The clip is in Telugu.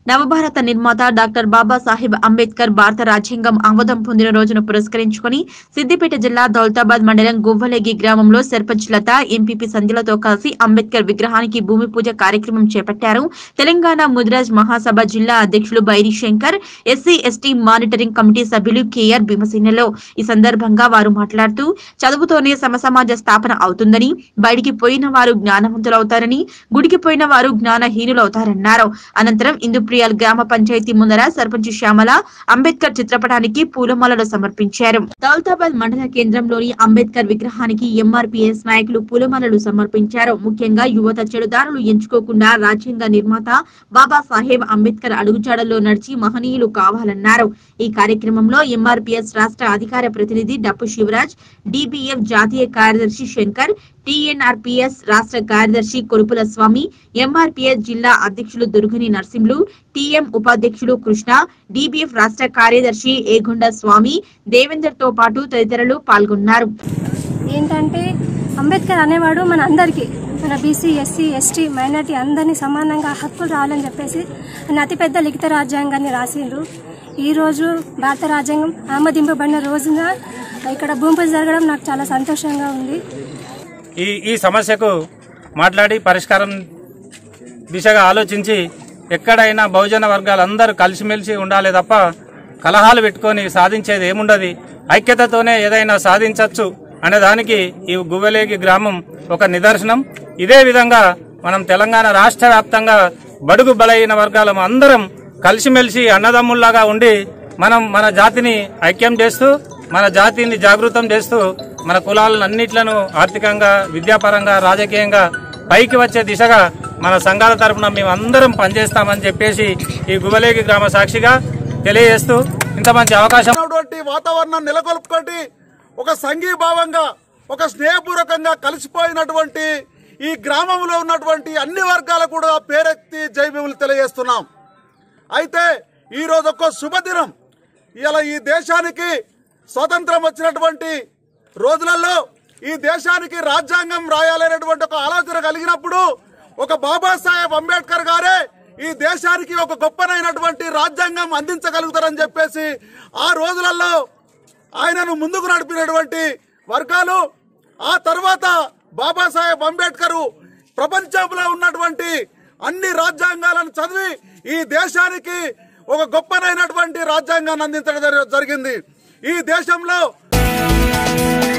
నవభారత నిర్మాత డాక్టర్ బాబాసాహెబ్ అంబేద్కర్ భారత రాజ్యాంగం ఆమోదం పొందిన రోజును పురస్కరించుకుని సిద్దిపేట జిల్లా దౌలతాబాద్ మండలం గువ్వలేగి గ్రామంలో సర్పంచ్ లత ఎంపీపీ సంధ్యలతో కలిసి అంబేద్కర్ విగ్రహానికి భూమి పూజ కార్యక్రమం చేపట్టారు తెలంగాణ ముదిరాజ్ మహాసభ జిల్లా అధ్యక్షులు Bairi Shankar SC ST monitoring committee సభ్యులు కేఆర్ భీమసేనలో ఈ సందర్భంగా వారు మాట్లాడుతూ చదువుతోనే సమసమాజ స్థాపన అవుతుందని బయటికి పోయిన వారు జ్ఞానవంతులవుతారని గుడికి పోయిన వారు జ్ఞానహీనులవుతారన్నారు అనంతరం ఇందుప్రియాల్ గ్రామ పంచాయతీ ముందర సర్పంచ్ శ్యామల అంబేద్కర్ చిత్రపటానికి పూలమాలలు సమర్పించారు దౌలతాబాద్ మండల కేంద్రంలోని అంబేద్కర్ విగ్రహానికి ఎంఆర్పీఎస్ నాయకులు పూలమాలలు సమర్పించారు ముఖ్యంగా యువత చెడుదారులు ఎంచుకోకుండా రాజ్యాంగ నిర్మాత బాబాసాహెబ్ అంబేద్కర్ అడుగుజాడల్లో నడిచి మహనీయులు కావాలన్నారు ఈ కార్యక్రమంలో ఎంఆర్పీఎస్ రాష్ట్ర అధికార ప్రతినిధి డప్పు శివరాజ్ డిబిఎఫ్ జాతీయ కార్యదర్శి శంకర్ టిఎన్ఆర్పిఎస్ రాష్ట్ర కార్యదర్శి కొరుపుల స్వామి ఎంఆర్పిఎస్ జిల్లా అధ్యక్షులు దుర్గని నర్సింహులు టిఎం ఉపాధ్యక్షులు కృష్ణ డిబిఎఫ్ రాష్ట్ర కార్యదర్శి ఏగుండ స్వామి దేవేందర్ తో పాటు తదితరులు పాల్గొన్నారు ఏంటంటే అంబేద్కర్ అనేవాడు మన అందరికీ మన బీసీ ఎస్సీ ఎస్టీ మైనార్టీ అందరినీ సమానంగా హక్కులు రావాలని చెప్పేసి ఆయన అతిపెద్ద లిఖిత రాజ్యాంగాన్ని రాసిండ్రు ఈరోజు భారత రాజ్యాంగం ఆమోదింపబడిన రోజున ఇక్కడ భూమి పూజ జరగడం నాకు చాలా సంతోషంగా ఉంది ఈ ఈ సమస్యకు మాట్లాడి పరిష్కారం దిశగా ఆలోచించి ఎక్కడైనా బహుజన వర్గాలందరూ కలిసిమెలిసి ఉండాలి తప్ప కలహాలు పెట్టుకొని సాధించేది ఏముండదు ఐక్యతతోనే ఏదైనా సాధించవచ్చు అనే దానికి ఈ గువ్వలేగి గ్రామం ఒక నిదర్శనం ఇదే విధంగా మనం తెలంగాణ రాష్ట్ర వ్యాప్తంగా బడుగు బలైన వర్గాలం అందరం కలిసిమెలిసి అన్నదమ్ముల్లాగా ఉండి మనం మన జాతిని ఐక్యం చేస్తూ మన జాతిని జాగృతం చేస్తూ మన కులాలను అన్నిట్లను ఆర్థికంగా విద్యాపరంగా రాజకీయంగా పైకి వచ్చే దిశగా మన సంఘాల తరఫున మేము అందరం పనిచేస్తామని చెప్పేసి ఈ గుబలేగి గ్రామ సాక్షిగా తెలియజేస్తూ ఇంత మంచి అవకాశం ఉన్నటువంటి వాతావరణం నెలకొల్పుకొని ఒక సంఘీభావంగా ఒక స్నేహపూర్వకంగా కలిసిపోయినటువంటి ఈ గ్రామంలో ఉన్నటువంటి అన్ని వర్గాలకు కూడా పేరెత్తి జైభీములు తెలియజేస్తున్నాం అయితే ఈ రోజు ఒక శుభదినం ఇలా ఈ దేశానికి స్వతంత్రం వచ్చినటువంటి రోజులలో ఈ దేశానికి రాజ్యాంగం రాయాలనేటువంటి ఒక ఆలోచన కలిగినప్పుడు ఒక బాబాసాహెబ్ అంబేద్కర్ గారే ఈ దేశానికి ఒక గొప్పనైనటువంటి రాజ్యాంగం అందించగలుగుతారని చెప్పేసి ఆ రోజులలో ఆయనను ముందుకు నడిపినటువంటి వర్గాలు ఆ తర్వాత బాబాసాహెబ్ అంబేద్కర్ ప్రపంచంలో ఉన్నటువంటి అన్ని రాజ్యాంగాలను చదివి ఈ దేశానికి ఒక గొప్పనైనటువంటి రాజ్యాంగాన్ని అందించడం జరి- జరిగింది ఈ దేశంలో